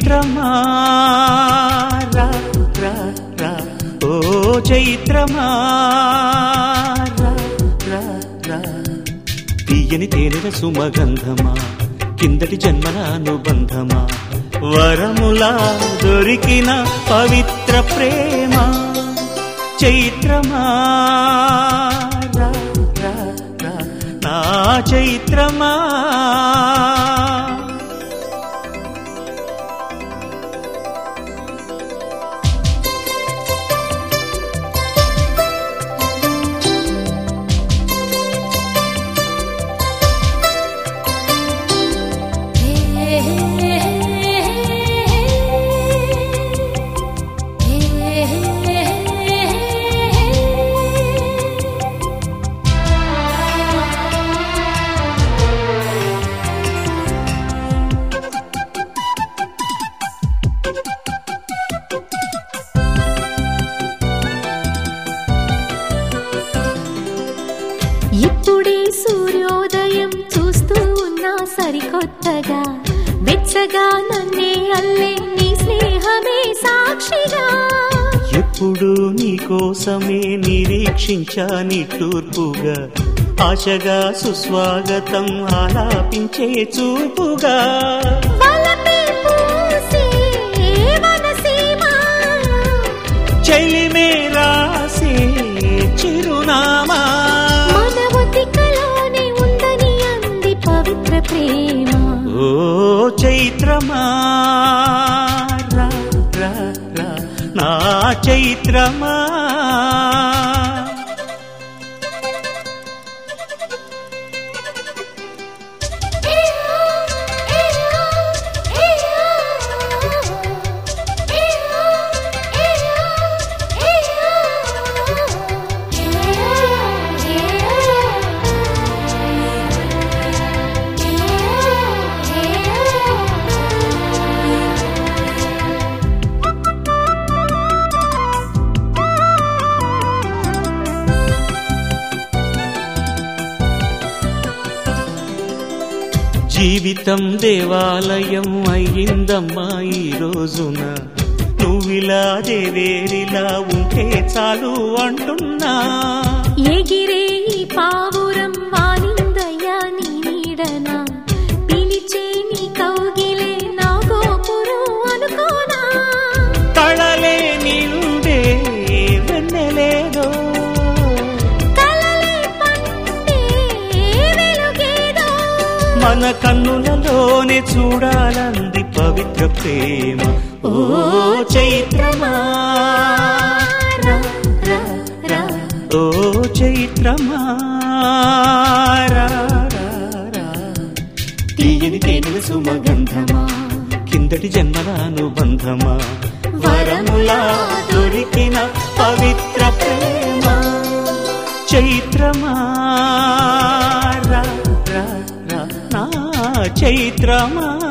చైత్రమా రా, రా, రా. ఓ చైత్రమా రా, రా, రా. తీయని తేనెల సుమగంధమా కిందటి జన్మల అనుబంధమా వరములా దొరికిన పవిత్ర ప్రేమ చైత్రమా రా, రా, రా. నా చైత్రమా ఇప్పుడే సూర్యోదయం చూస్తూ ఉన్నా సరికొత్తగా వెచ్చగా నన్నే అల్లే నీ స్నేహమే సాక్షిగా ఎప్పుడు నీకోసమే నిరీక్షించా నిట్టూర్పుగా ఆశగా సుస్వాగతం ఆలాపించే చూపుగా వలపే పూసే వనసీమ చెలిమే రాసే చిరునామా మన ఒతికలోనే ఉందని అంది పవిత్ర ప్రేమ ఓ చైత్రమా రా, రా, రా, నా చైత్రమా జీవితం దేవాలయం అయ్యిందమ్మా ఈ రోజున నువ్విలా దేవేరిలా ఉంటే చాలు అంటున్నా ఎగిరే ఈ పావురం వాలిందయ్యా నీ నీడన పిలిచే నీ కౌగిలే నా గోపురం అనుకోనా కళలే నిండే వెన్నెలేదో కలలే పండే వెలుగేదో మన కన్నులలోనే చూడాలంది పవిత్ర ప్రేమ ఓ చైత్రమా రా, రా, రా. ఓ చైత్రమా రా, రా, రా. తీయని తేనెల సుమగంధమా కిందటి జన్మల అనుబంధమా వరములా దొరికిన పవిత్ర ప్రేమ చైత్రమా రా, రా, రా, నా చైత్రమా